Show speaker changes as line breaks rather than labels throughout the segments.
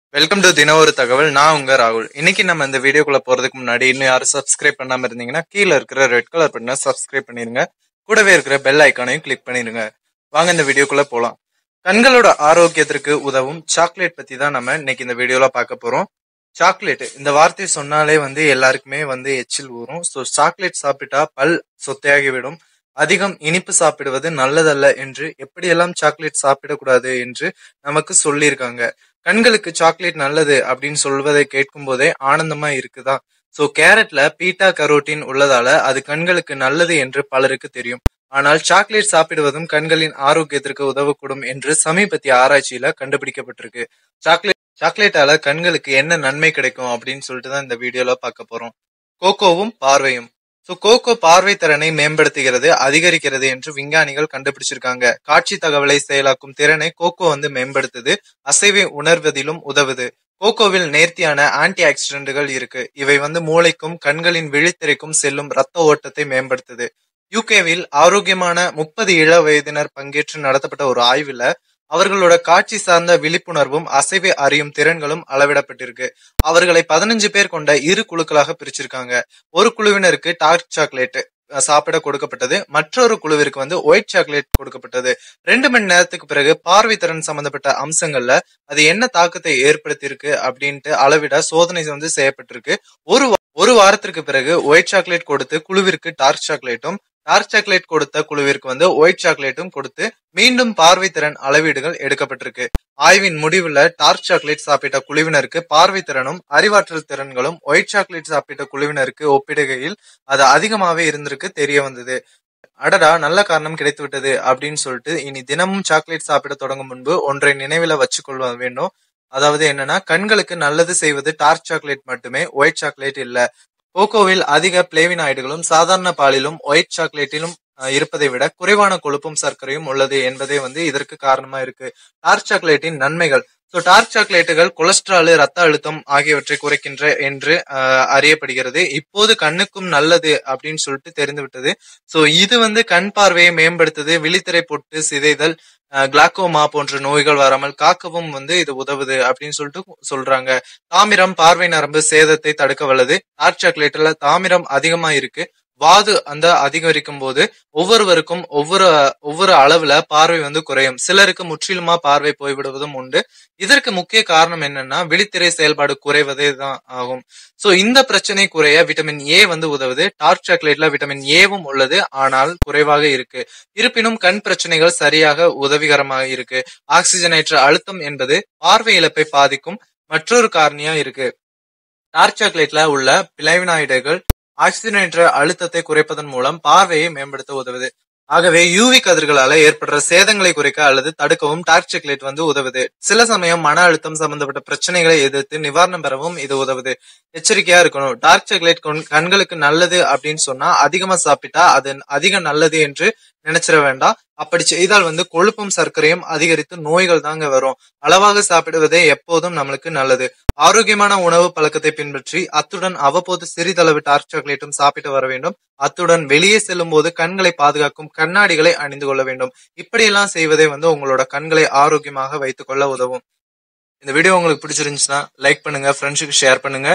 welcome to தின ஒரு தகவல் நான் உங்க ராகுல் இன்னைக்கு நம்ம இந்த வீடியோக்குள்ள போறதுக்கு முன்னாடி இன்னும் யாரும் சப்ஸ்கிரைப் பண்ணாம இருந்தீங்கன்னா கீழே இருக்கிற ரெட் கலர் பட்டனை சப்ஸ்கிரைப் பண்ணிருங்க கூடவே இருக்கிற பெல் ஐக்கானையும் கிளிக் பண்ணிருங்க வாங்க இந்த வீடியோக்குள்ள போலாம் கண்களோட ஆரோக்கியத்திற்கு உதவும் சாக்லேட் பத்தி தான் நம்ம இன்னைக்கு இந்த வீடியோல பார்க்க போறோம் சாக்லேட் இந்த வார்த்தையை சொன்னாலே வந்து எல்லாருக்குமே வந்து எச்சில் ஊறும் ஸோ சாக்லேட் சாப்பிட்டா பல் சொத்தையாகி விடும் அதிகம் இனிப்பு சாப்பிடுவது நல்லதல்ல என்று எப்படியெல்லாம் சாக்லேட் சாப்பிடக்கூடாது என்று நமக்கு சொல்லியிருக்காங்க கண்களுக்கு சாக்லேட் நல்லது அப்படின்னு சொல்வதை கேட்கும் போதே ஆனந்தமா இருக்குதா சோ கேரட்ல பீட்டா கரோட்டின் உள்ளதால அது கண்களுக்கு நல்லது என்று பலருக்கு தெரியும் ஆனால் சாக்லேட் சாப்பிடுவதும் கண்களின் ஆரோக்கியத்திற்கு உதவக்கூடும் என்று சமீபத்திய ஆராய்ச்சியில கண்டுபிடிக்கப்பட்டிருக்கு சாக்லேட் சாக்லேட்டால கண்களுக்கு என்ன நன்மை கிடைக்கும் அப்படின்னு சொல்லிட்டு தான் இந்த வீடியோல பார்க்க போறோம் கோகோவும் பார்வையும் ஸோ கோகோ பார்வை திறனை மேம்படுத்துகிறது அதிகரிக்கிறது என்று விஞ்ஞானிகள் கண்டுபிடிச்சிருக்காங்க காட்சி தகவலை செயலாக்கும் திறனை கோகோ வந்து மேம்படுத்துது அசைவை உணர்வதிலும் உதவுது கோகோவில் நேர்த்தியான ஆன்டி ஆக்சிடென்ட்கள் இருக்கு இவை வந்து மூளைக்கும் கண்களின் விழித்திரைக்கும் செல்லும் ரத்த ஓட்டத்தை மேம்படுத்துது யூகேவில் ஆரோக்கியமான முப்பது இள வயதினர் பங்கேற்று நடத்தப்பட்ட ஒரு ஆய்வுல அவர்களோட காட்சி சார்ந்த விழிப்புணர்வும் அசைவை அறியும் திறன்களும் அளவிடப்பட்டிருக்கு அவர்களை பதினஞ்சு பேர் கொண்ட இரு குழுக்களாக பிரிச்சிருக்காங்க ஒரு குழுவினருக்கு டார்க் சாக்லேட் சாப்பிட கொடுக்கப்பட்டது மற்றொரு குழுவிற்கு வந்து ஒயிட் சாக்லேட் கொடுக்கப்பட்டது ரெண்டு மணி நேரத்துக்கு பிறகு பார்வை திறன் சம்பந்தப்பட்ட அம்சங்கள்ல அது என்ன தாக்கத்தை ஏற்படுத்தியிருக்கு அப்படின்ட்டு அளவிட சோதனை வந்து செய்யப்பட்டிருக்கு ஒரு வா- ஒரு வாரத்திற்கு பிறகு ஒயிட் சாக்லேட் கொடுத்து குழுவிற்கு டார்க் சாக்லேட்டும் டார்க் சாக்லேட் கொடுத்த குழுவிற்கு வந்து ஒயிட் சாக்லேட்டும் கொடுத்து மீண்டும் பார்வை திறன் அளவீடுகள் எடுக்கப்பட்டிருக்கு ஆய்வின் முடிவுல டார்க் சாக்லேட் சாப்பிட்ட குழுவினருக்கு பார்வை திறனும் அறிவாற்றல் திறன்களும் ஒயிட் சாக்லேட் சாப்பிட்ட குழுவினருக்கு ஒப்பிடுகையில் அது அதிகமாவே இருந்திருக்கு தெரிய வந்தது அடடா நல்ல காரணம் கிடைத்து விட்டது அப்படின்னு சொல்லிட்டு இனி தினமும் சாக்லேட் சாப்பிட தொடங்கும் முன்பு ஒன்றை நினைவில வச்சுக்கொள்ள வேண்டும் அதாவது என்னன்னா கண்களுக்கு நல்லது செய்வது டார்க் சாக்லேட் மட்டுமே ஒயிட் சாக்லேட் இல்ல கோகோவில் அதிக பிளேவினாய்டுகளும் சாதாரண பாலிலும் ஒயிட் சாக்லேட்டிலும் அஹ், இருப்பதை விட குறைவான கொழுப்பும் சர்க்கரையும் உள்ளது என்பதே வந்து இதற்கு காரணமா இருக்கு டார்க் சாக்லேட்டின் நன்மைகள் ஸோ டார்க் சாக்லேட்டுகள் கொலஸ்ட்ரால் ரத்த அழுத்தம் ஆகியவற்றை குறைக்கின்ற என்று அஹ், அறியப்படுகிறது இப்போது கண்ணுக்கும் நல்லது அப்படின்னு சொல்லிட்டு தெரிந்து விட்டது ஸோ இது வந்து கண் பார்வையை மேம்படுத்துது விழித்திரை பொட்டு சிதைதல் கிளாக்கோமா போன்ற நோய்கள் வராமல் காக்கவும் வந்து இது உதவுது அப்படின்னு சொல்லிட்டு சொல்றாங்க தாமிரம் பார்வை நரம்பு சேதத்தை தடுக்க வல்லது டார்க் சாக்லேட்ல தாமிரம் அதிகமா இருக்கு வாது அந்த அதிகரிக்கும் போது ஒவ்வொருவருக்கும் ஒவ்வொரு ஒவ்வொரு அளவுல பார்வை வந்து குறையும் சிலருக்கு முற்றிலுமா பார்வை போய்விடுவதும் உண்டு இதற்கு முக்கிய காரணம் என்னன்னா விழித்திரை செயல்பாடு குறைவதே தான் ஆகும் சோ இந்த பிரச்சனை குறைய விட்டமின் ஏ வந்து உதவுது டார்க் சாக்லேட்ல விட்டமின் ஏவும் உள்ளது ஆனால் குறைவாக இருக்கு இருப்பினும் கண் பிரச்சனைகள் சரியாக உதவிகரமாக இருக்கு ஆக்சிஜனேற்ற அழுத்தம் என்பது பார்வை இழப்பை பாதிக்கும் மற்றொரு காரணியா இருக்கு டார்க் சாக்லேட்ல உள்ள பிளைவினாய்டுகள் ஆக்சிஜனேற்ற அழுத்தத்தை குறைப்பதன் மூலம் பார்வையை மேம்படுத்த உதவுது ஆகவே யூவி கதிர்களால ஏற்படுற சேதங்களை குறைக்க அல்லது தடுக்கவும் டார்க் சாக்லேட் வந்து உதவுது சில சமயம் மன அழுத்தம் சம்பந்தப்பட்ட பிரச்சனைகளை எதிர்த்து நிவாரணம் பெறவும் இது உதவுது எச்சரிக்கையா இருக்கணும் டார்க் சாக்லேட் கொண்- கண்களுக்கு நல்லது அப்படின்னு சொன்னா அதிகமா சாப்பிட்டா அது அதிக நல்லது என்று நினைச்சிட வேண்டாம் அப்படி செய்தால் வந்து கொழுப்பும் சர்க்கரையும் அதிகரித்து நோய்கள் தாங்க வரும் அளவாக சாப்பிடுவதே எப்போதும் நம்மளுக்கு நல்லது ஆரோக்கியமான உணவு பழக்கத்தை பின்பற்றி அத்துடன் அவ்வப்போது சிறிதளவு டார்க் சாக்லேட்டும் சாப்பிட்டு வர வேண்டும் அத்துடன் வெளியே செல்லும் போது கண்களை பாதுகாக்கும் கண்ணாடிகளை அணிந்து கொள்ள வேண்டும் இப்படியெல்லாம் செய்வதே வந்து உங்களோட கண்களை ஆரோக்கியமாக வைத்துக் கொள்ள உதவும் இந்த வீடியோ உங்களுக்கு பிடிச்சிருந்துச்சுன்னா லைக் பண்ணுங்க ஃப்ரெண்ட்ஸுக்கு ஷேர் பண்ணுங்க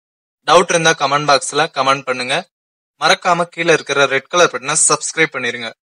டவுட் இருந்தா கமெண்ட் பாக்ஸ்ல கமெண்ட் பண்ணுங்க மறக்காம கீழே இருக்கிற ரெட் கலர் பட்டனை சப்ஸ்கிரைப் பண்ணிருங்க